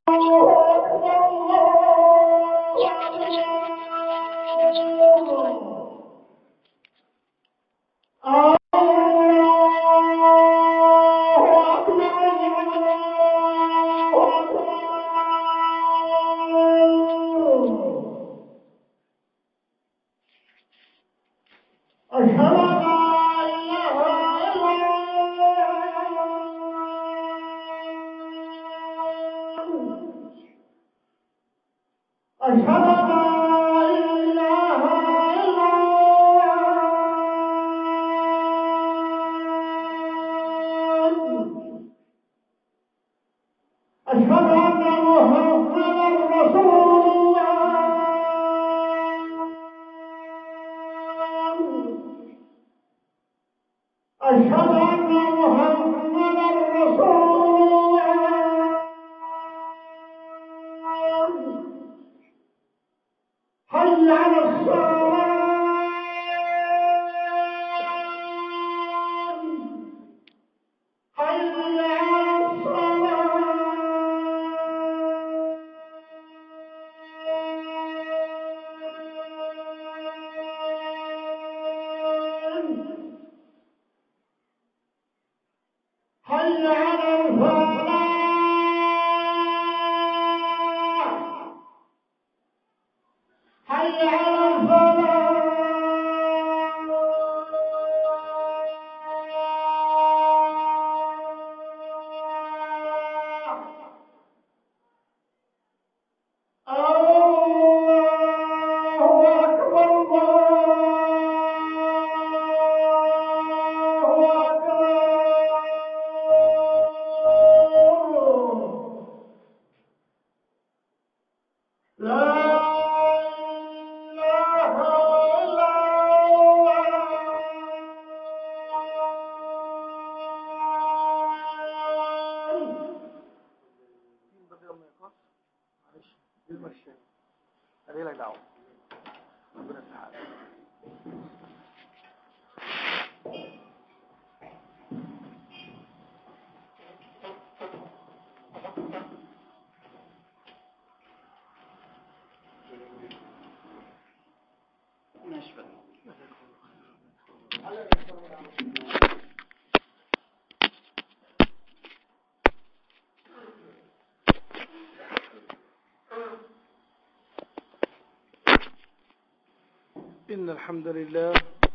إن الحمد لله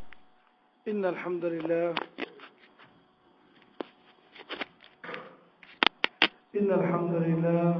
إن الحمد لله إن الحمد لله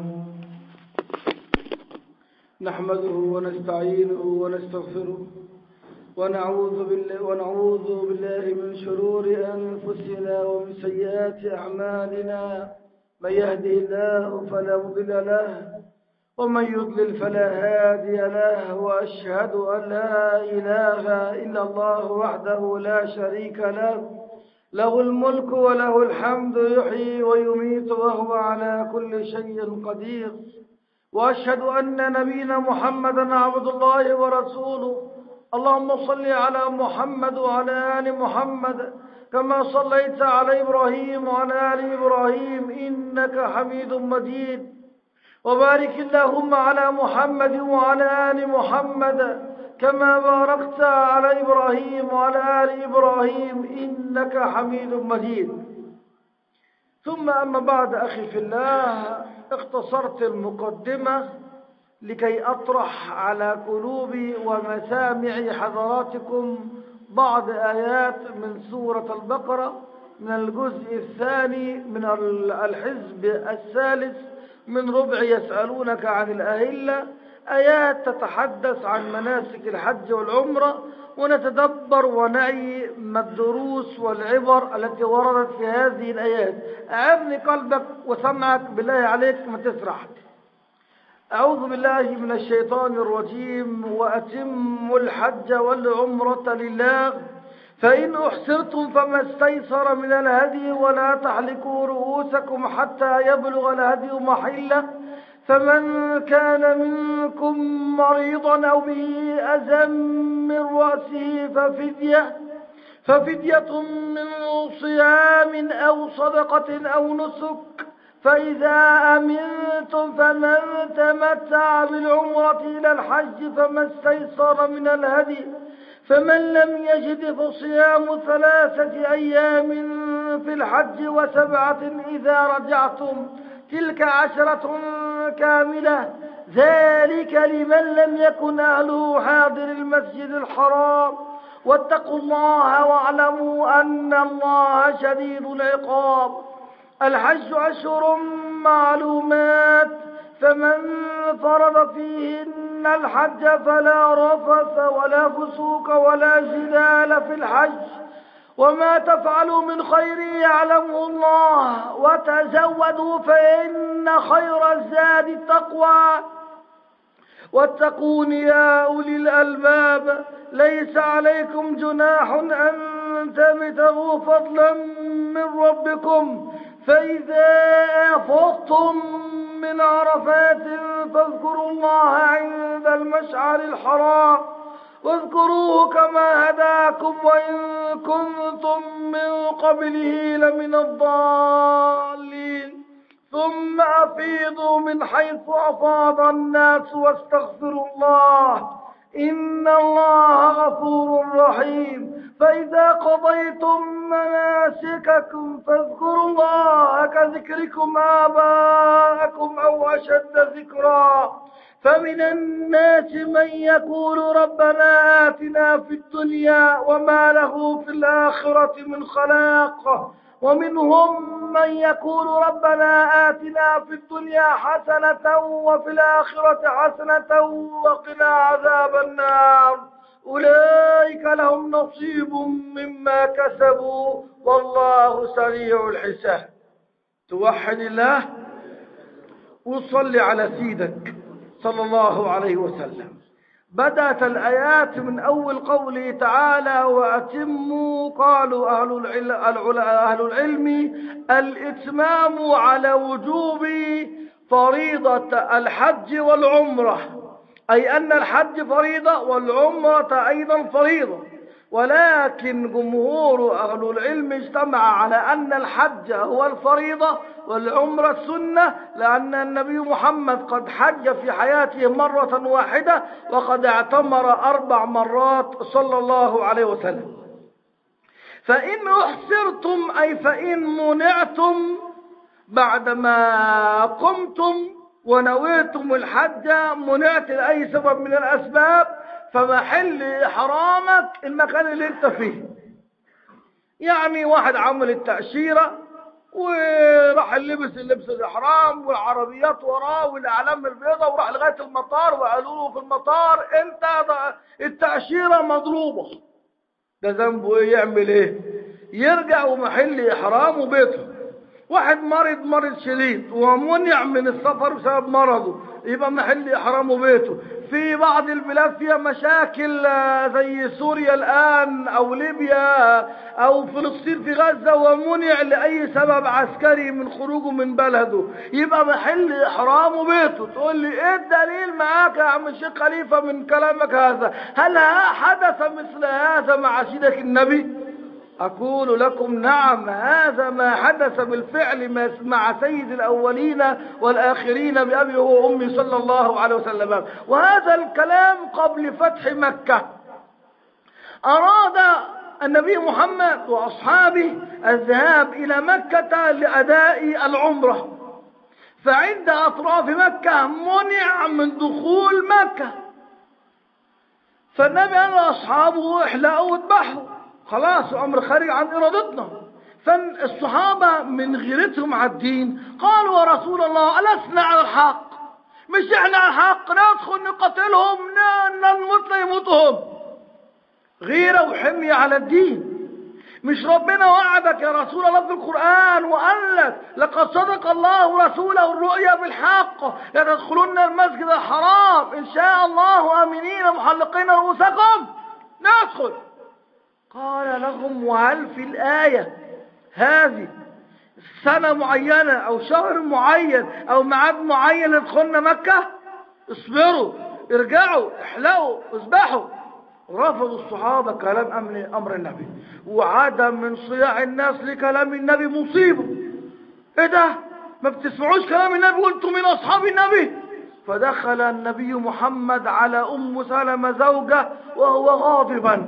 نحمده ونستعينه ونستغفره ونعوذ بالله, ونعوذ بالله من شرور أنفسنا ومن سيئات أعمالنا من يهده الله فلا مضل له ومن يضلل فلا هادي له وأشهد أن لا إله إلا الله وحده لا شريك له له الملك وله الحمد يحيي ويميت وهو على كل شيء قدير وأشهد أن نبينا محمدا عبد الله ورسوله اللهم صل على محمد وعلى آل محمد كما صليت على إبراهيم وعلى آل إبراهيم إنك حميد مجيد وبارك اللهم على محمد وعلى آل محمد كما باركت على إبراهيم وعلى آل إبراهيم إنك حميد مجيد ثم أما بعد أخي في الله اختصرت المقدمة لكي أطرح على قلوب ومسامع حضراتكم بعض آيات من سورة البقرة من الجزء الثاني من الحزب الثالث من ربع يسألونك عن الأهلة آيات تتحدث عن مناسك الحج والعمرة ونتدبر ونعي ما الدروس والعبر التي وردت في هذه الآيات أعرني قلبك وسمعك بالله عليك ما تسرح أعوذ بالله من الشيطان الرجيم وأتم الحج والعمرة لله فإن أحسرتم فما استيسر من الهدي ولا تحلقوا رؤوسكم حتى يبلغ الهدي محله فمن كان منكم مريضا أو به أذى من رأسه ففدية ففدية من صيام أو صدقة أو نسك فإذا أمنتم فمن تمتع بالعمرة إلى الحج فما استيسر من الهدي فمن لم يجد فصيام ثلاثة أيام في الحج وسبعة إذا رجعتم تلك عشرة كاملة ذلك لمن لم يكن أهله حاضر المسجد الحرام واتقوا الله واعلموا أن الله شديد العقاب الحج أشهر معلومات فمن فرض فيهن الحج فلا رفث ولا فسوق ولا جدال في الحج وما تفعلوا من خير يعلمه الله وتزودوا فإن خير الزاد التقوى واتقون يا أولي الألباب ليس عليكم جناح أن تبتغوا فضلا من ربكم فإذا أفضتم من عرفات فاذكروا الله عند المشعر الحرام واذكروه كما هداكم وإن كنتم من قبله لمن الضالين ثم أفيضوا من حيث أفاض الناس واستغفروا الله إن الله غفور رحيم فإذا قضيتم مناسككم فاذكروا الله كذكركم آباءكم أو أشد ذكرا فمن الناس من يقول ربنا آتنا في الدنيا وما له في الآخرة من خلاق ومنهم من يقول ربنا آتنا في الدنيا حسنة وفي الآخرة حسنة وقنا عذاب النار أولئك لهم نصيب مما كسبوا والله سريع الحساب توحد الله وصلي على سيدك صلى الله عليه وسلم بدأت الآيات من أول قوله تعالى وأتموا قالوا أهل العلم, أهل العلم الإتمام على وجوب فريضة الحج والعمرة أي أن الحج فريضة والعمرة أيضا فريضة ولكن جمهور أهل العلم اجتمع على أن الحج هو الفريضة والعمرة السنة لأن النبي محمد قد حج في حياته مرة واحدة وقد اعتمر أربع مرات صلى الله عليه وسلم فإن أحسرتم أي فإن منعتم بعدما قمتم ونويتم الحج منعت لأي سبب من الأسباب فمحل إحرامك المكان اللي انت فيه يعني واحد عمل التأشيرة وراح لبس اللبس الإحرام والعربيات وراه والأعلام البيضاء وراح لغاية المطار وقالوا له في المطار انت التأشيرة مضروبة ده ذنبه ايه يعمل ايه يرجع ومحل إحرامه بيته واحد مريض مرض شديد ومنع من السفر بسبب مرضه يبقى محل إحرامه بيته في بعض البلاد فيها مشاكل زي سوريا الآن أو ليبيا أو فلسطين في غزة ومنع لأي سبب عسكري من خروجه من بلده يبقى محل إحرامه بيته تقول لي إيه الدليل معاك يا عم الشيخ خليفة من كلامك هذا هل حدث مثل هذا مع سيدك النبي أقول لكم نعم هذا ما حدث بالفعل مع سيد الأولين والآخرين بأبي وأمي صلى الله عليه وسلم وهذا الكلام قبل فتح مكة أراد النبي محمد وأصحابه الذهاب إلى مكة لأداء العمرة فعند أطراف مكة منع من دخول مكة فالنبي قال لأصحابه احلقوا واذبحوا خلاص أمر خارج عن إرادتنا فالصحابة من غيرتهم على الدين قالوا يا رسول الله ألسنا على الحق مش احنا على الحق ندخل نقتلهم نموت يموتهم غيرة وحمية على الدين مش ربنا وعدك يا رسول الله في القرآن وقال لك لقد صدق الله رسوله الرؤيا بالحق لتدخلن المسجد الحرام إن شاء الله آمنين محلقين رؤوسكم ندخل قال لهم وهل في الآية هذه سنة معينة أو شهر معين أو ميعاد معين يدخلنا مكة اصبروا ارجعوا احلقوا اذبحوا رفضوا الصحابة كلام أمر النبي وعدم من صياع الناس لكلام النبي مصيبه ايه ده ما بتسمعوش كلام النبي قلتوا من أصحاب النبي فدخل النبي محمد على أم سلمة زوجة وهو غاضبا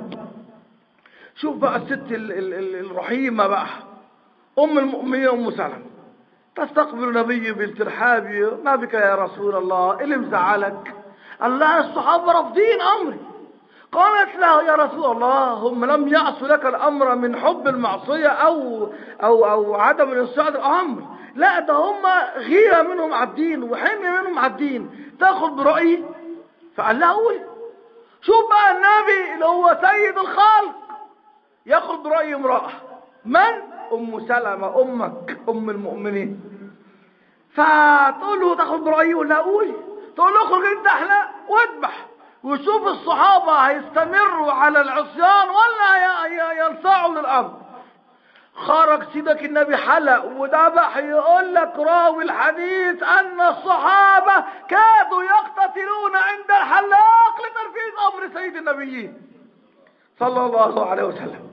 شوف بقى الست ال ال ال الرحيمة بقى أم المؤمنين أم سلمة تستقبل النبي بالترحاب ما بك يا رسول الله إيه اللي مزعلك قال لها الصحابة رافضين أمري قالت له يا رسول الله هم لم يعصوا لك الأمر من حب المعصية أو أو أو عدم الانصياع الأمر لا ده هم غيرة منهم على الدين وحمية منهم على الدين تاخد برأيي فقال لها قولي شوف بقى النبي اللي هو سيد الخلق ياخد برأي امرأة من؟ أم سلمة أمك أم المؤمنين فتقول له تاخد برأيي ولا قولي تقول له اخرج انت احلى واذبح وشوف الصحابة هيستمروا على العصيان ولا ينصاعوا للأمر خرج سيدك النبي حلق وذبح يقول لك راوي الحديث أن الصحابة كادوا يقتتلون عند الحلاق لتنفيذ أمر سيد النبيين صلى الله عليه وسلم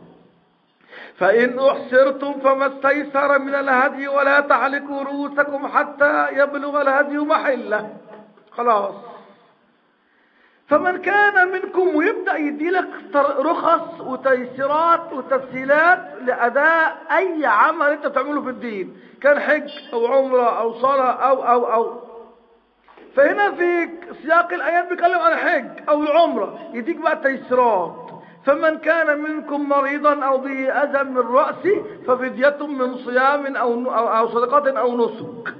فإن أحسرتم فما استيسر من الهدي ولا تعلقوا رؤوسكم حتى يبلغ الهدي محله خلاص فمن كان منكم ويبدأ يديلك رخص وتيسيرات وتسهيلات لأداء أي عمل أنت بتعمله في الدين كان حج أو عمرة أو صلاة أو أو أو فهنا في سياق الآيات بيتكلم عن الحج أو العمرة يديك بقى تيسيرات فمن كان منكم مريضا أو به أذى من رأسه ففدية من صيام أو أو صدقة أو نسك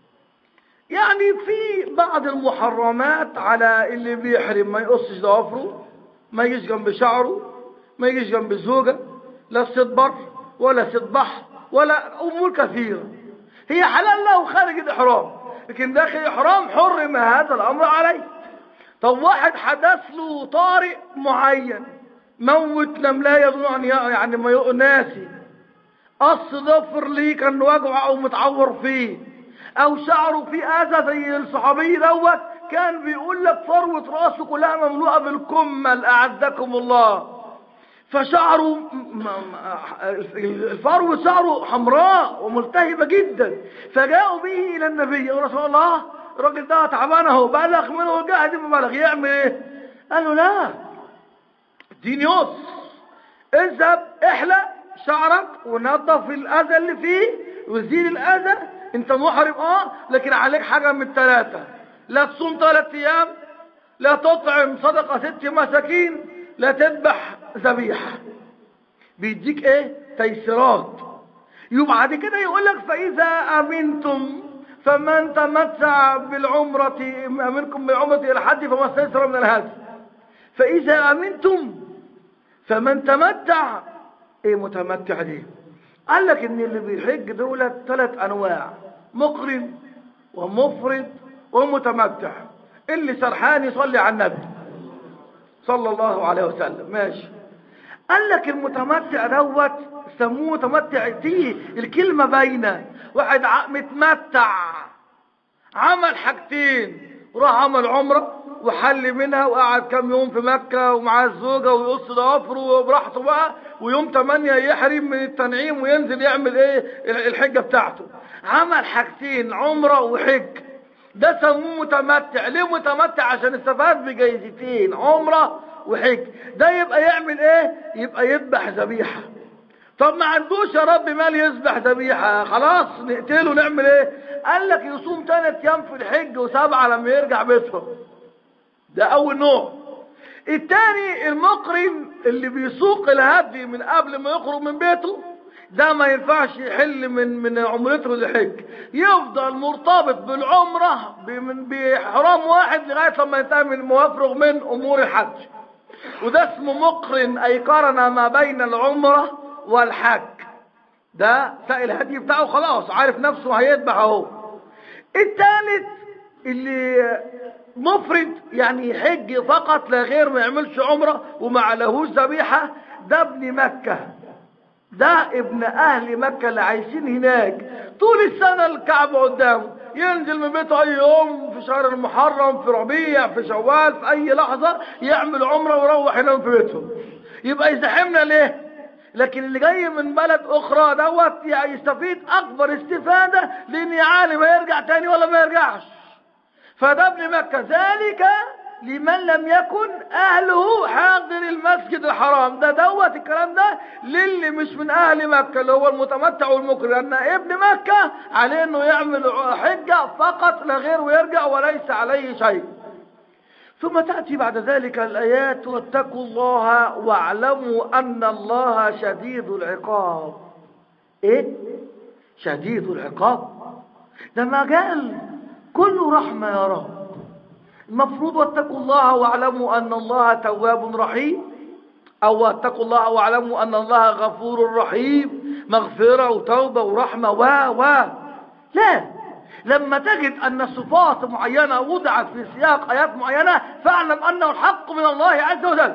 يعني في بعض المحرمات على اللي بيحرم ما يقصش ضوافره ما يجيش جنب شعره ما يجيش جنب الزوجة لا صيد بر ولا صيد بحر ولا أمور كثيرة هي حلال له خارج الإحرام لكن داخل الإحرام حرم هذا الأمر عليه طب واحد حدث له طارئ معين موت نملاية يظن يعني ما ناسي قص ضفر ليه كان وجعه أو متعور فيه او شعره في اذى زي الصحابي دوت كان بيقول لك فروة راسه كلها مملوءة بالكمل اعزكم الله فشعره الفرو شعره حمراء وملتهبة جدا فجاءوا به الى النبي يا رسول الله الراجل ده تعبان اهو بلغ منه الجهد ببلغ يعمل ايه قال له لا دين يوس اذهب احلق شعرك ونظف الاذى اللي فيه وزيل الاذى انت محرم اه لكن عليك حاجة من الثلاثة لا تصوم ثلاث ايام لا تطعم صدقة ست مساكين لا تذبح ذبيحة بيديك ايه تيسيرات يبقى بعد كده يقول لك فاذا امنتم فمن تمتع بالعمرة منكم بالعمرة الى الحج فما استيسر من الهدي فاذا امنتم فمن تمتع ايه متمتع دي قال لك ان اللي بيحج دولت ثلاث انواع مقرن ومفرد ومتمتع اللي سرحان يصلي على النبي صلى الله عليه وسلم ماشي قال لك المتمتع دوت سموه متمتع دي الكلمة باينة واحد متمتع عمل حاجتين راح عمل عمره وحل منها وقعد كام يوم في مكة ومعاه الزوجة ويقص ضوافره براحته بقى ويوم 8 يحرم من التنعيم وينزل يعمل ايه الحجة بتاعته عمل حاجتين عمرة وحج ده سموه متمتع ليه متمتع عشان استفاد بجايزتين عمرة وحج ده يبقى يعمل ايه يبقى يذبح ذبيحة طب ما عندوش يا رب مال يذبح ذبيحة خلاص نقتله نعمل ايه قال لك يصوم ثلاث ايام في الحج وسبعة لما يرجع بيتهم ده اول نوع الثاني المقرن اللي بيسوق الهدي من قبل ما يخرج من بيته ده ما ينفعش يحل من من عمرته للحج يفضل مرتبط بالعمره بحرام واحد لغايه لما ينتهي من موافرغ من امور الحج وده اسمه مقرن اي قرن ما بين العمره والحج ده سائل الهدي بتاعه خلاص عارف نفسه هيذبح اهو الثالث اللي مفرد يعني يحج فقط لا غير ما يعملش عمره وما عليهوش ذبيحه ده ابن مكه ده ابن اهل مكة اللي عايشين هناك طول السنة الكعبة قدامه ينزل من بيته اي يوم في شهر المحرم في ربيع في شوال في اي لحظة يعمل عمره ويروح ينام في بيته يبقى يزحمنا ليه لكن اللي جاي من بلد اخرى دوت يعني يستفيد اكبر استفادة لان عالم هيرجع تاني ولا ما يرجعش فده ابن مكة ذلك لمن لم يكن اهله حاضر المسجد الحرام ده دوت الكلام ده للي مش من اهل مكة اللي هو المتمتع والمكر لان ابن مكة عليه انه يعمل حجة فقط لا غير ويرجع وليس عليه شيء ثم تأتي بعد ذلك الآيات واتقوا الله واعلموا أن الله شديد العقاب إيه؟ شديد العقاب ده مجال كله رحمة يا رب المفروض واتقوا الله واعلموا أن الله تواب رحيم أو واتقوا الله واعلموا أن الله غفور رحيم مغفرة وتوبة ورحمة و و لا لما تجد أن صفات معينة وضعت في سياق آيات معينة فاعلم أنه الحق من الله عز وجل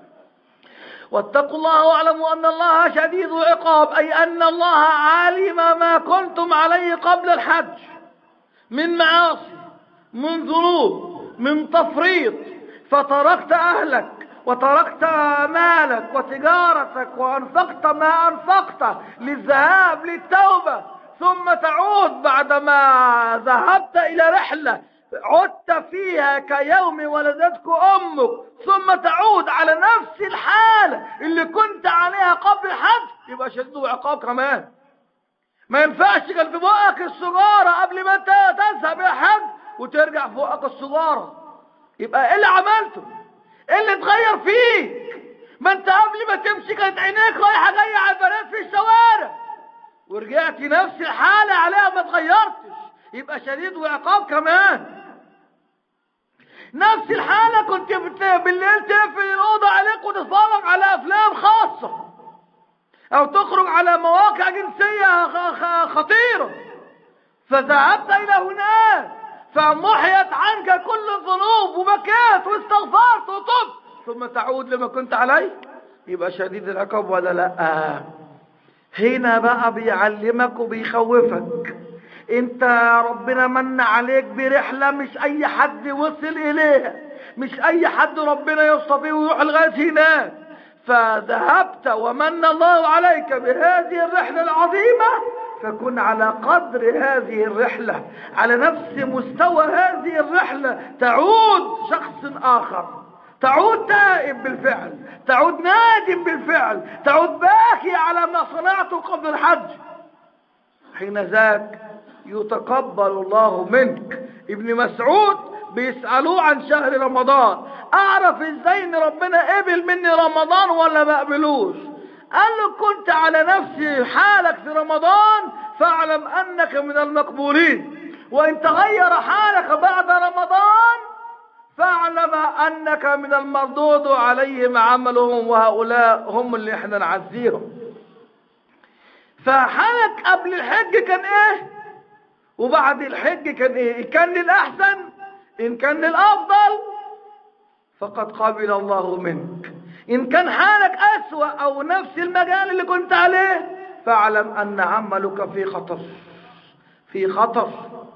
واتقوا الله واعلموا أن الله شديد العقاب أي أن الله علم ما كنتم عليه قبل الحج من معاصي من ذنوب من تفريط فتركت أهلك وتركت مالك وتجارتك وأنفقت ما أنفقت للذهاب للتوبة ثم تعود بعدما ذهبت إلى رحلة عدت فيها كيوم ولدتك أمك ثم تعود على نفس الحالة اللي كنت عليها قبل الحج يبقى شديد عقاب كمان ما ينفعش كان في بقك السجارة قبل ما انت تذهب إلى الحج وترجع في بقك السجارة يبقى ايه اللي عملته ايه اللي اتغير فيك ما انت قبل ما تمشي كانت عينيك رايحة جاية على البنات في الشوارع ورجعت نفس الحالة عليها ما اتغيرتش يبقى شديد وعقاب كمان نفس الحالة كنت بالليل تقفل الأوضة عليك وتتفرج على أفلام خاصة أو تخرج على مواقع جنسية خطيرة فذهبت إلى هناك فمحيت عنك كل الذنوب وبكيت واستغفرت وتبت ثم تعود لما كنت عليه يبقى شديد العقاب ولا لا هنا بقى بيعلمك وبيخوفك انت ربنا من عليك برحلة مش اي حد وصل اليها مش اي حد ربنا يصطفيه ويروح لغاية هناك فذهبت ومن الله عليك بهذه الرحلة العظيمة فكن على قدر هذه الرحلة على نفس مستوى هذه الرحلة تعود شخص آخر تعود تائب بالفعل تعود نادم بالفعل تعود باكي على ما صنعته قبل الحج حين ذاك يتقبل الله منك ابن مسعود بيسألوه عن شهر رمضان اعرف ازاي ان ربنا قبل مني رمضان ولا ما قبلوش قال له كنت على نفسي حالك في رمضان فاعلم انك من المقبولين وان تغير حالك بعد رمضان فاعلم انك من المردود عليهم عملهم وهؤلاء هم اللي احنا نعزيهم فحالك قبل الحج كان ايه وبعد الحج كان ايه ان كان للاحسن ان كان للافضل فقد قبل الله منك ان كان حالك اسوأ او نفس المجال اللي كنت عليه فاعلم ان عملك في خطر في خطر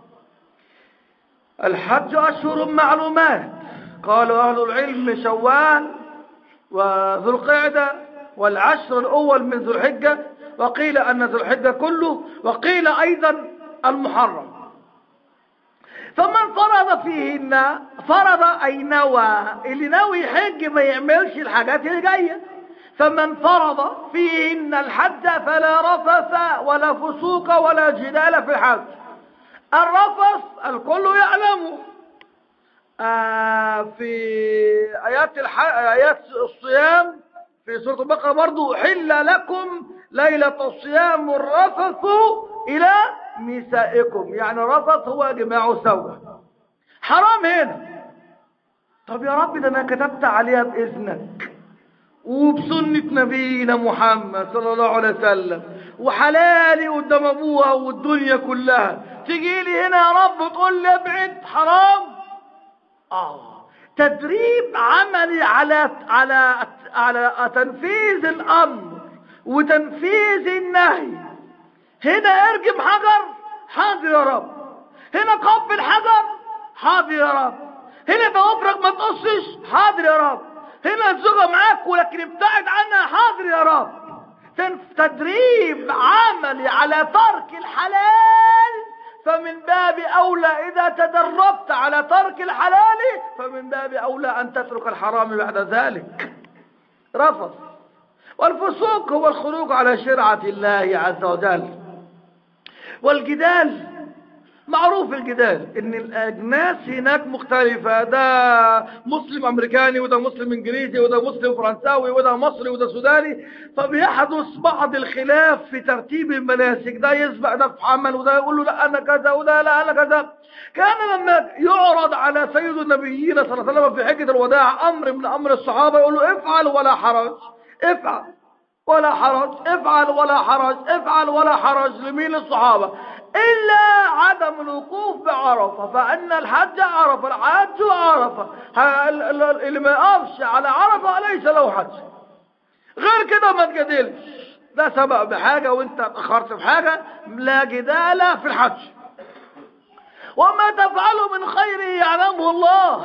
الحج اشهر معلومات قالوا اهل العلم شوال وذو القعده والعشر الاول من ذو الحجه وقيل ان ذو الحجه كله وقيل ايضا المحرم فمن فرض فيهن فرض أي نوى اللي ناوي يحج ما يعملش الحاجات اللي جاية فمن فرض فيهن الحج فلا رفث ولا فسوق ولا جدال في الحج الرفث الكل يعلمه آه في آيات, الح... آيات الصيام في سورة البقرة برضو حل لكم ليلة الصيام الرفث إلى نسائكم يعني رفض هو جماع سوا حرام هنا طب يا رب ده انا كتبت عليها باذنك وبسنة نبينا محمد صلى الله عليه وسلم وحلالي قدام ابوها والدنيا كلها تيجي لي هنا يا رب تقول لي ابعد حرام اه تدريب عملي على على على تنفيذ الامر وتنفيذ النهي هنا ارجم حجر حاضر يا رب هنا قبل حجر حاضر يا رب هنا ضوافرك ما تقصش حاضر يا رب هنا الزوجة معاك ولكن ابتعد عنها حاضر يا رب تدريب عملي على ترك الحلال فمن باب أولى إذا تدربت على ترك الحلال فمن باب أولى أن تترك الحرام بعد ذلك رفض والفسوق هو الخروج على شرعة الله عز وجل والجدال معروف الجدال ان الاجناس هناك مختلفة ده مسلم امريكاني وده مسلم انجليزي وده مسلم فرنساوي وده مصري وده سوداني فبيحدث بعض الخلاف في ترتيب المناسك ده يسبق ده في عمل وده يقول له لا انا كذا وده لا انا كذا كان لما يعرض على سيد النبيين صلى الله عليه وسلم في حجة الوداع امر من امر الصحابة يقول له افعل ولا حرج افعل ولا حرج افعل ولا حرج افعل ولا حرج لمين الصحابة إلا عدم الوقوف بعرفة فأن الحج عرفة الحج عرفة اللي ما يقفش على عرفة ليس له حج غير كده ما تجادلش ده سبق بحاجة وانت اتأخرت بحاجة لا جدال في الحج وما تفعله من خير يعلمه الله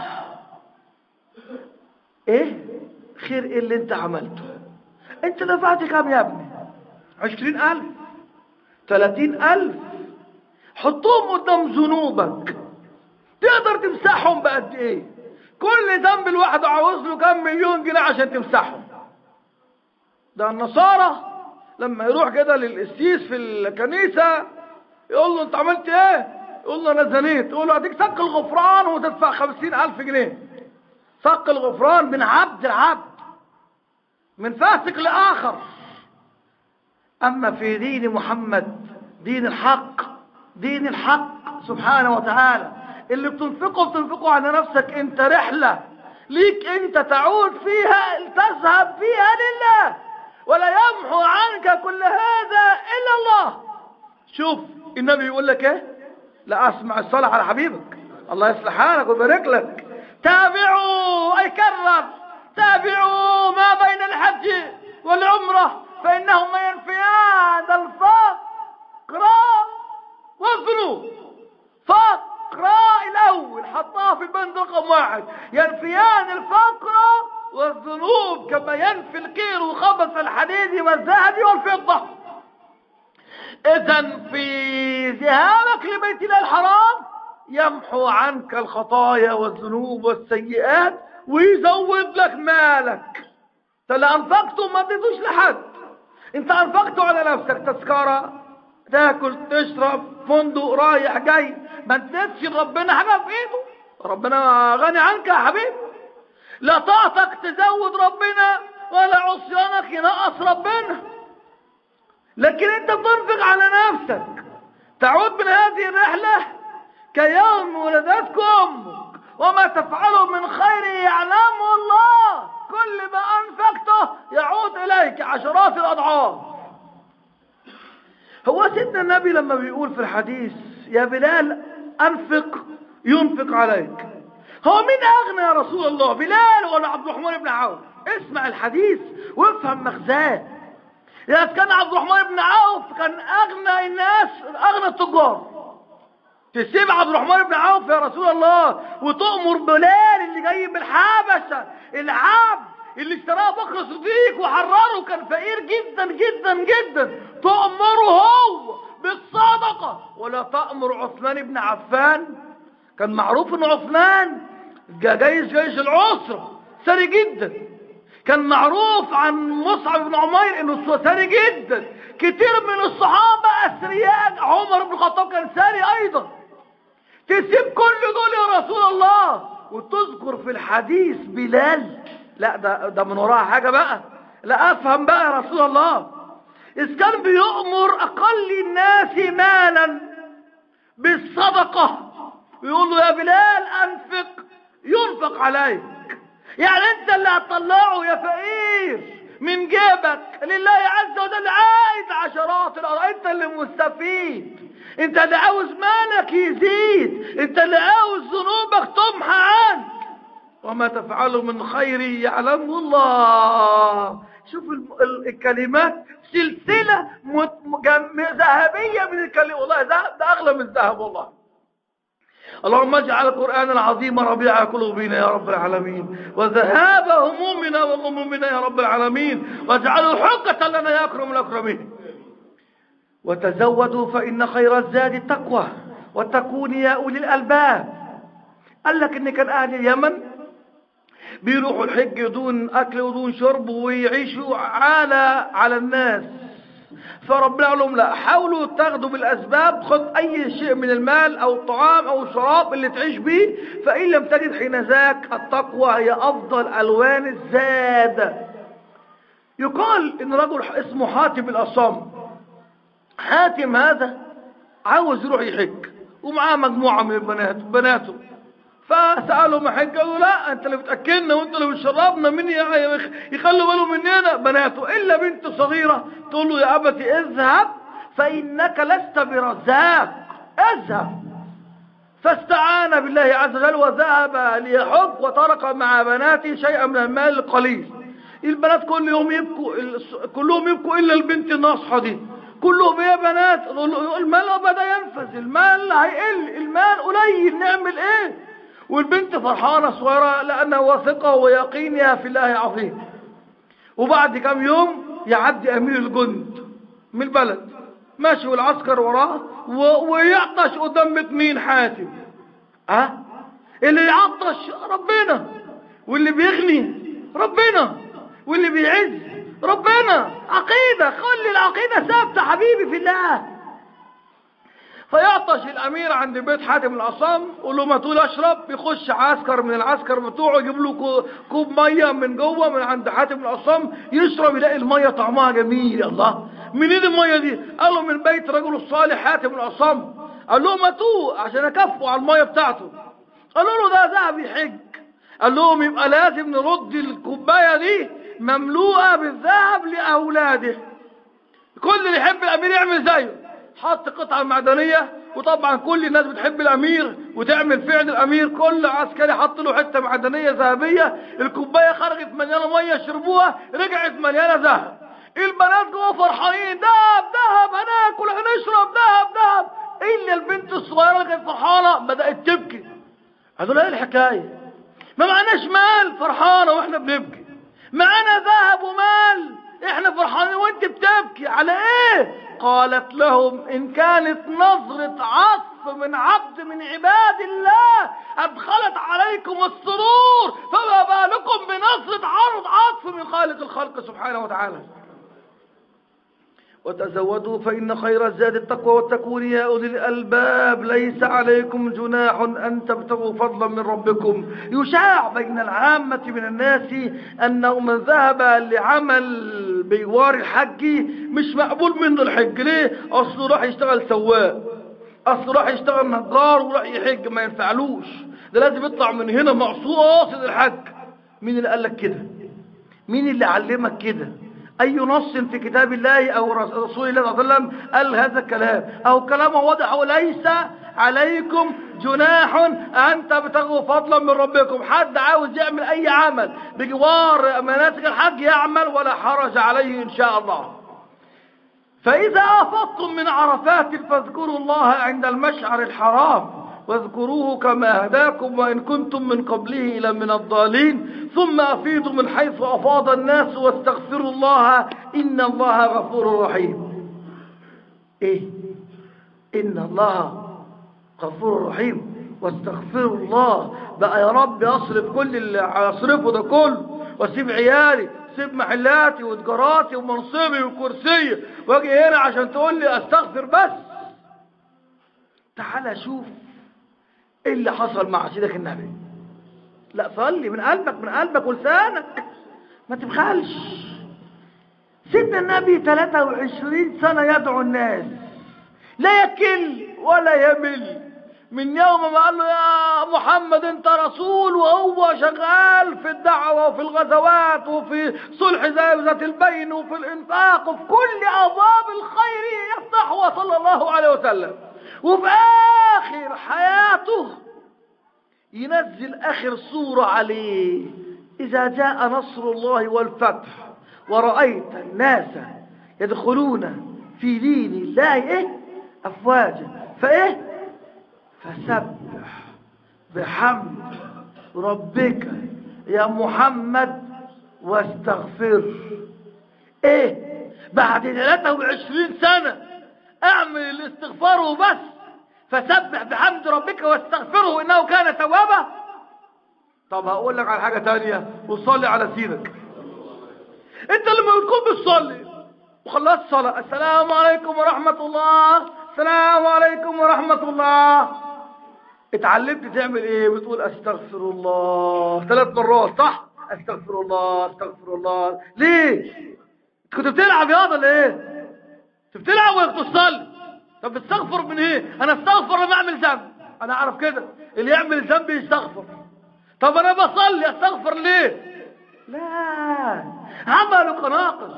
ايه خير ايه اللي انت عملته انت دفعت كام يا ابني عشرين الف ثلاثين الف حطهم قدام ذنوبك تقدر تمسحهم بقد ايه كل ذنب الواحد عاوز له كام مليون جنيه عشان تمسحهم ده النصارى لما يروح كده للقسيس في الكنيسة يقول له انت عملت ايه يقول له انا زنيت يقول له اديك سك الغفران وتدفع خمسين الف جنيه سك الغفران من عبد لعبد من فاسق لاخر اما في دين محمد دين الحق دين الحق سبحانه وتعالى اللي بتنفقه بتنفقه على نفسك انت رحلة ليك انت تعود فيها تذهب فيها لله ولا يمحو عنك كل هذا الا الله شوف النبي يقول لك ايه لا اسمع الصلاة على حبيبك الله يصلح حالك ويبارك لك تابعوا اي كرر تابعوا ما بين الحج والعمرة فانهما ينفيان الفقر والذنوب فقراء الأول حطها في البند رقم واحد ينفيان الفقر والذنوب كما ينفي القير وخبث الحديد والذهب والفضة إذا في ذهابك لبيت الله الحرام يمحو عنك الخطايا والذنوب والسيئات ويزود لك مالك انت انفقته ما اديتوش لحد انت انفقته على نفسك تذكره تاكل تشرب فندق رايح جاي ما تنسش ربنا حاجه في ايده ربنا غني عنك يا حبيبي لا طاعتك تزود ربنا ولا عصيانك ينقص ربنا لكن انت بتنفق على نفسك تعود من هذه الرحلة كيوم ولدتك امك وما تفعله من خير يعلمه الله كل ما انفقته يعود اليك عشرات الاضعاف هو سيدنا النبي لما بيقول في الحديث يا بلال أنفق ينفق عليك هو مين أغنى يا رسول الله بلال ولا عبد الرحمن بن عوف اسمع الحديث وافهم مغزاه إذا كان عبد الرحمن بن عوف كان أغنى الناس أغنى التجار تسيب عبد الرحمن بن عوف يا رسول الله وتؤمر بلال اللي جاي من الحبشة العبد اللي اشتراه بكر الصديق وحرره كان فقير جدا جدا جدا تأمره هو بالصدقة ولا تأمر عثمان بن عفان كان معروف ان عثمان جيش جيش العسرة سري جدا كان معروف عن مصعب بن عمير انه سري جدا كتير من الصحابة اثرياء عمر بن الخطاب كان سري ايضا تسيب كل دول يا رسول الله وتذكر في الحديث بلال لا ده, ده من وراها حاجة بقى لا افهم بقى يا رسول الله إذ كان بيؤمر أقل الناس مالا بالصدقة ويقول له يا بلال أنفق ينفق عليك يعني أنت اللي هتطلعه يا فقير من جيبك لله عز وجل عايز عشرات الأرض أنت اللي مستفيد أنت اللي عاوز مالك يزيد أنت اللي عاوز ذنوبك تمحى عنك وما تفعله من خير يعلمه الله شوف الكلمات سلسلة ذهبية من الكلمات والله ده, ده أغلى من الذهب والله اللهم اجعل القرآن العظيم ربيع قلوبنا يا رب العالمين وذهاب همومنا وغمومنا يا رب العالمين واجعله حقة لنا يا أكرم الأكرمين وتزودوا فإن خير الزاد التقوى وتكون يا أولي الألباب قال لك إن كان أهل اليمن بيروحوا الحج دون أكل ودون شرب ويعيشوا على على الناس فربنا قال لهم لا حاولوا تاخدوا بالأسباب خد أي شيء من المال أو الطعام أو الشراب اللي تعيش به فإن لم تجد حين ذاك التقوى هي أفضل ألوان الزاد يقال إن رجل اسمه حاتم الأصم حاتم هذا عاوز يروح يحج ومعاه مجموعة من البنات بناته فسألوا محج قالوا لا انت اللي بتأكلنا وانت اللي بتشربنا من يخلوا بالهم مننا بناته الا بنت صغيرة تقول له يا ابتي اذهب فانك لست برزاق اذهب فاستعان بالله عز وجل وذهب ليحج وترك مع بناته شيئا من المال القليل البنات كل يوم يبكوا كلهم يبكوا الا البنت الناصحة دي كلهم يا بنات المال بدا ينفذ المال هيقل المال قليل نعمل ايه والبنت فرحانة صغيرة لأنها واثقة ويقينها في الله عظيم وبعد كم يوم يعدي أمير الجند من البلد ماشي والعسكر وراه ويعطش قدام مين حاتم أه؟ اللي يعطش ربنا واللي بيغني ربنا واللي بيعز ربنا عقيدة خلي العقيدة ثابتة حبيبي في الله فيعطش الامير عند بيت حاتم العصام يقول له ما تقول اشرب يخش عسكر من العسكر بتوعه يجيب له كوب ميه من جوه من عند حاتم العصام يشرب يلاقي الميه طعمها جميل الله منين الميه دي قال له من بيت رجل الصالح حاتم العصام قال له ما تو عشان اكفوا على الميه بتاعته قالوا له ده ذهب يحج قال لهم يبقى لازم نرد الكوبايه دي مملوءه بالذهب لاولاده كل اللي يحب الامير يعمل زيه حط قطعة معدنية وطبعا كل الناس بتحب الأمير وتعمل فعل الأمير كل عسكري حط له حتة معدنية ذهبية الكوباية خرجت مليانة مية شربوها رجعت مليانة ذهب البنات جوه فرحانين دهب دهب هناكل هنشرب دهب دهب إلا البنت الصغيرة اللي كانت فرحانة بدأت تبكي قالوا ايه الحكاية ما معناش مال فرحانة واحنا بنبكي معانا ذهب ومال احنا فرحانين وانت بتبكي على ايه قالت لهم إن كانت نظرة عطف من عبد من عباد الله أدخلت عليكم السرور فما بالكم بنظرة عرض عطف من خالق الخلق سبحانه وتعالى وتزودوا فإن خير الزاد التقوى والتكون يا أولي الألباب ليس عليكم جناح أن تبتغوا فضلا من ربكم يشاع بين العامة من الناس أنه من ذهب لعمل بيوار الحج مش مقبول منه الحج ليه أصله راح يشتغل سواق أصله راح يشتغل نجار وراح يحج ما ينفعلوش ده لازم يطلع من هنا مقصود الحج مين اللي قال لك كده مين اللي علمك كده أي نص في كتاب الله أو رسول الله صلى الله عليه وسلم قال هذا الكلام أو كلامه واضح وليس عليكم جناح أن تبتغوا فضلا من ربكم حد عاوز يعمل أي عمل بجوار مناسك الحج يعمل ولا حرج عليه إن شاء الله فإذا أفضتم من عرفات فاذكروا الله عند المشعر الحرام واذكروه كما هداكم وإن كنتم من قبله لمن الضالين ثم أفيضوا من حيث أفاض الناس واستغفروا الله إن الله غفور رحيم إيه إن الله غفور رحيم واستغفروا الله بقى يا رب أصرف كل اللي أصرفه ده كله واسيب عيالي سيب محلاتي وتجاراتي ومنصبي وكرسي واجي هنا عشان تقول لي استغفر بس تعال شوف ايه اللي حصل مع سيدك النبي لا صلي من قلبك من قلبك ولسانك ما تبخلش سيدنا النبي 23 سنة يدعو الناس لا يكل ولا يمل من يوم ما قال له يا محمد انت رسول وهو شغال في الدعوة وفي الغزوات وفي صلح ذات البين وفي الانفاق وفي كل ابواب الخير يفتحها صلى الله عليه وسلم وفي آخر حياته ينزل آخر صورة عليه إذا جاء نصر الله والفتح ورأيت الناس يدخلون في دين الله إيه أفواجا فإيه فسبح بحمد ربك يا محمد واستغفر ايه بعد 23 سنة اعمل الاستغفار وبس فسبح بحمد ربك واستغفره انه كان توابا طب هقول لك على حاجة تانية وصلي على سيدك انت لما بتكون بتصلي وخلصت صلاة السلام عليكم ورحمة الله السلام عليكم ورحمة الله اتعلمت تعمل ايه بتقول استغفر الله ثلاث مرات صح استغفر الله استغفر الله ليه كنت بتلعب رياضه ليه كنت بتلعب ولا بتصلي طب بتستغفر من ايه انا استغفر لما اعمل ذنب انا اعرف كده اللي يعمل ذنب يستغفر طب انا بصلي استغفر ليه لا عملك ناقص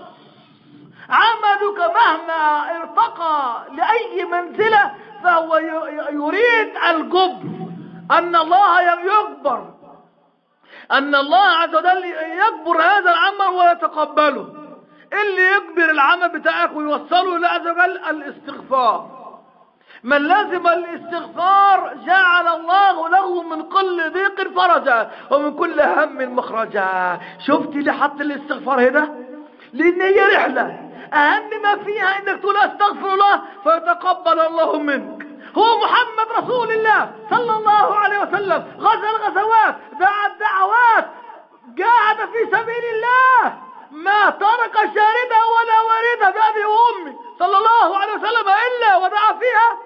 عملك مهما ارتقى لأي منزلة فهو يريد الجبر أن الله يجبر أن الله عز وجل يجبر هذا العمل ويتقبله اللي يجبر العمل بتاعك ويوصله إلى عز وجل الاستغفار من لازم الاستغفار جعل الله له من كل ضيق فرجا ومن كل هم مخرجا شفتي اللي حط الاستغفار هنا لان هي رحله اهم ما فيها انك تقول استغفر الله فيتقبل الله منك هو محمد رسول الله صلى الله عليه وسلم غزا الغزوات دعا الدعوات جاهد في سبيل الله ما ترك شاردة ولا واردة بأبي وأمي صلى الله عليه وسلم إلا ودعا فيها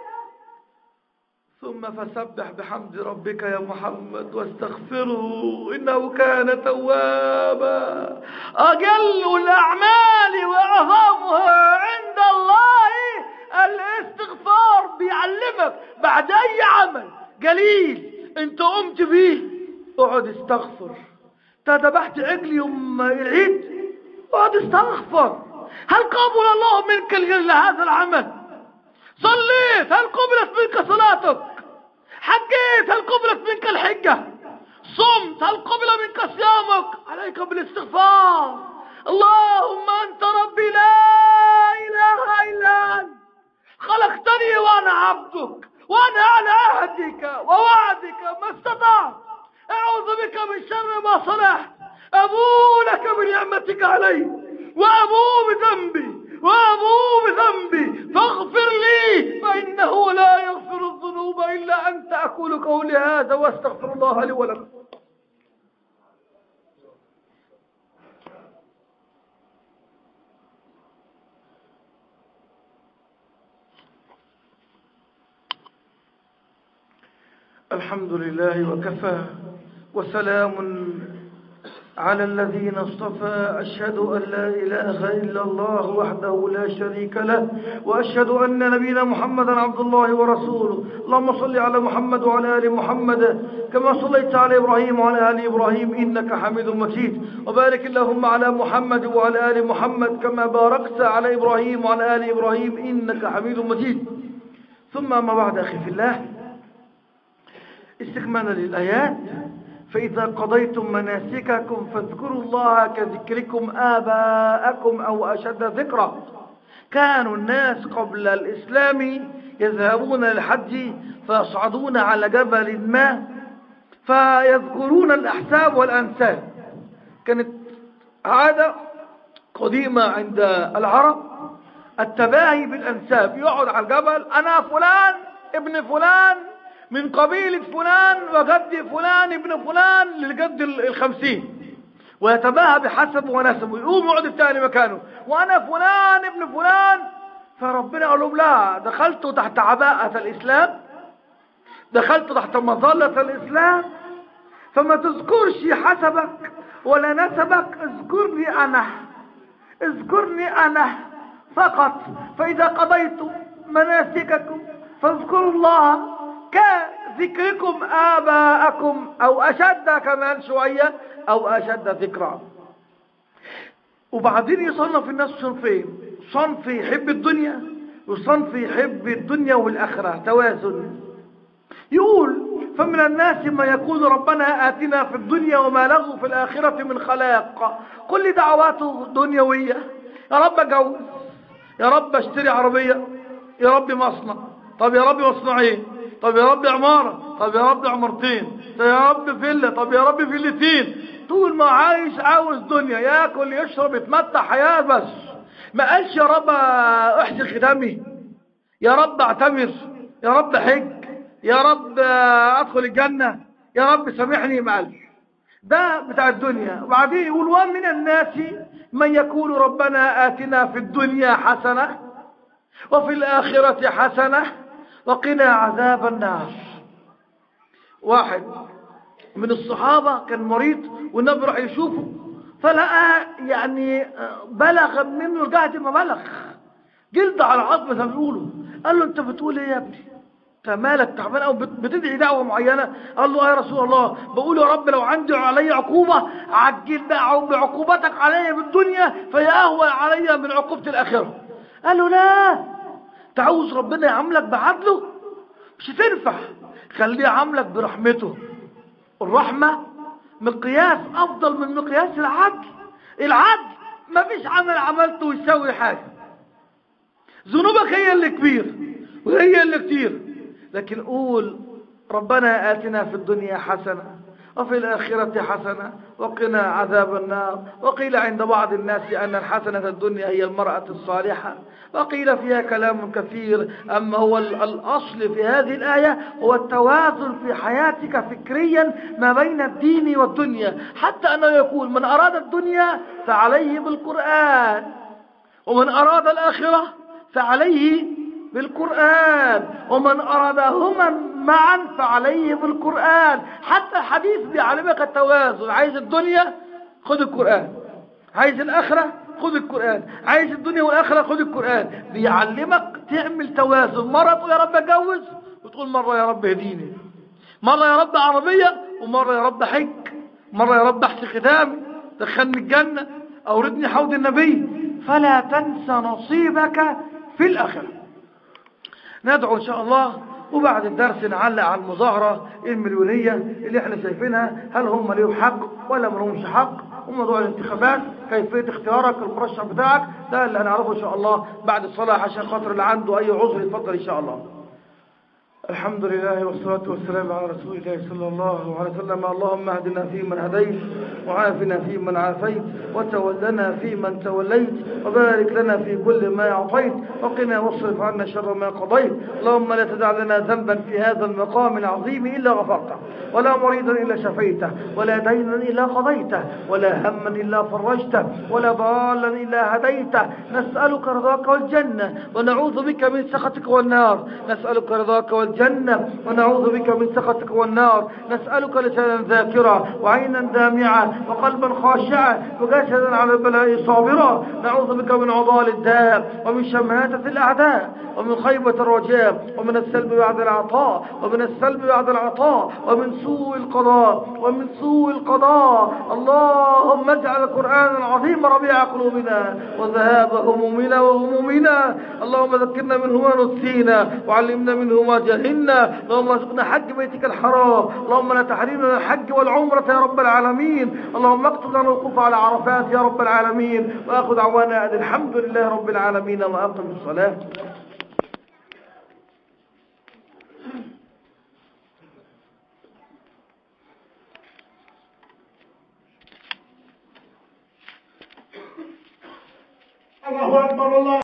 ثم فسبح بحمد ربك يا محمد واستغفره إنه كان توابا أجل الأعمال وأعظمها عند الله الاستغفار بيعلمك بعد أي عمل قليل أنت قمت بيه اقعد استغفر ذبحت عجل يوم العيد اقعد استغفر هل قبل الله منك هذا العمل صليت هل قبلت منك صلاتك حجيت هل قبلت منك الحجة صمت هل قبل منك صيامك عليك بالاستغفار اللهم انت ربي لا اله الا انت خلقتني وانا عبدك وانا على عهدك ووعدك ما استطعت اعوذ بك من شر ما صنعت ابو لك بنعمتك علي وابو بذنبي وابو بذنبي فاغفر لي فانه لا يغفر الذنوب الا انت اقول قولي هذا واستغفر الله لي ولكم الحمد لله وكفى وسلام على الذين اصطفى أشهد أن لا إله إلا الله وحده لا شريك له وأشهد أن نبينا محمدا عبد الله ورسوله اللهم صل على محمد وعلى آل محمد كما صليت على إبراهيم وعلى آل إبراهيم إنك حميد مجيد وبارك اللهم على محمد وعلى آل محمد كما باركت على إبراهيم وعلى آل إبراهيم إنك حميد مجيد ثم ما بعد أخي في الله استكمالا للآيات فإذا قضيتم مناسككم فاذكروا الله كذكركم آباءكم أو أشد ذكرا كانوا الناس قبل الإسلام يذهبون للحج فيصعدون على جبل ما فيذكرون الأحساب والأنساب كانت عادة قديمة عند العرب التباهي بالأنساب يقعد على الجبل أنا فلان ابن فلان من قبيلة فلان وجد فلان ابن فلان للجد الخمسين ويتباهى بحسب ونسبه يقوم يقعد الثاني مكانه وانا فلان ابن فلان فربنا قال لهم لا دخلت تحت عباءة الاسلام دخلت تحت مظلة الاسلام فما تذكرش حسبك ولا نسبك اذكرني انا اذكرني انا فقط فاذا قضيت مناسككم فاذكروا الله كذكركم آباءكم أو أشد كمان شوية أو أشد ذكرا وبعدين يصنف الناس صنفين صنف يحب الدنيا وصنف يحب الدنيا والآخرة توازن يقول فمن الناس ما يقول ربنا آتنا في الدنيا وما له في الآخرة من خلاق كل دعواته دنيوية يا رب أجوز يا رب اشتري عربية يا رب مصنع طب يا رب مصنعين طب يا رب عمارة طب يا رب عمرتين طب يا رب فيلا طب يا رب فيلتين طول ما عايش عاوز دنيا ياكل يشرب يتمتع حياة بس ما قالش يا رب احسن ختامي يا رب اعتمر يا رب حج يا رب ادخل الجنة يا رب سامحني ما قالش ده بتاع الدنيا وبعدين يقول ومن الناس من يقول ربنا آتنا في الدنيا حسنة وفي الآخرة حسنة وقنا عذاب النار واحد من الصحابة كان مريض والنبي راح يشوفه فلقى يعني بلغ منه الجهد ما بلغ جلد على عظم زي ما بيقولوا قال له انت بتقول ايه يا ابني انت مالك تعبان او بتدعي دعوه معينه قال له اه يا رسول الله بقول يا رب لو عندي علي عقوبه عجل بقى بعقوبتك علي بالدنيا فهي اهون علي من عقوبه الاخره قال له لا تعوز ربنا يعاملك بعدله مش هتنفع خليه يعاملك برحمته الرحمة مقياس أفضل من مقياس العدل العدل ما فيش عمل عملته يسوي حاجة ذنوبك هي اللي كبير وهي اللي كتير لكن قول ربنا آتنا في الدنيا حسنة وفي الآخرة حسنة وقنا عذاب النار وقيل عند بعض الناس أن الحسنة الدنيا هي المرأة الصالحة وقيل فيها كلام كثير أما هو الأصل في هذه الآية هو التوازن في حياتك فكريا ما بين الدين والدنيا حتى أنه يقول من أراد الدنيا فعليه بالقرآن ومن أراد الآخرة فعليه بالقرآن ومن أرادهما معا فعليه بالقرآن حتى الحديث بيعلمك التوازن عايز الدنيا خذ القرآن عايز الآخرة خذ القرآن عايز الدنيا والآخرة خذ القرآن بيعلمك تعمل توازن مرة تقول يا رب اتجوز وتقول مرة يا رب هديني مرة يا رب عربية ومرة يا رب حج مرة يا رب احسن ختامي دخلني الجنة أوردني حوض النبي فلا تنسى نصيبك في الآخرة ندعو إن شاء الله وبعد الدرس نعلق على المظاهرة المليونية اللي احنا شايفينها هل هم ليهم حق ولا ما لهمش حق وموضوع الانتخابات كيفية اختيارك المرشح بتاعك ده اللي هنعرفه إن شاء الله بعد الصلاة عشان خاطر اللي عنده أي عذر يتفضل إن شاء الله الحمد لله والصلاة والسلام على رسول الله صلى الله عليه وسلم اللهم اهدنا فيمن هديت وعافنا فيمن عافيت وتولنا فيمن توليت وبارك لنا في كل ما أعطيت وقنا واصرف عنا شر ما قضيت اللهم لا تدع لنا ذنبا في هذا المقام العظيم إلا غفرته ولا مريضا إلا شفيته ولا دينا إلا قضيته ولا هما إلا فرجته ولا ضالا إلا هديته نسألك رضاك والجنة ونعوذ بك من سخطك والنار نسألك رضاك والجنة الجنة ونعوذ بك من سخطك والنار نسألك لسانا ذاكرا وعينا دامعا وقلبا خاشعا وجسدا على البلاء صابرا نعوذ بك من عضال الداء ومن شماتة الأعداء ومن خيبة الرجاء ومن السلب بعد العطاء ومن السلب بعد العطاء ومن سوء القضاء ومن سوء القضاء اللهم اجعل القرآن العظيم ربيع قلوبنا وذهاب همومنا وغمومنا اللهم ذكرنا منه ما نسينا وعلمنا منه ما جهلنا اللهم ارزقنا حج بيتك الحرام اللهم لا تحرمنا الحج والعمرة يا رب العالمين اللهم اكتب لنا الوقوف على عرفات يا رب العالمين واخذ دعوانا ان الحمد لله رب العالمين واقم الصلاة الله أكبر الله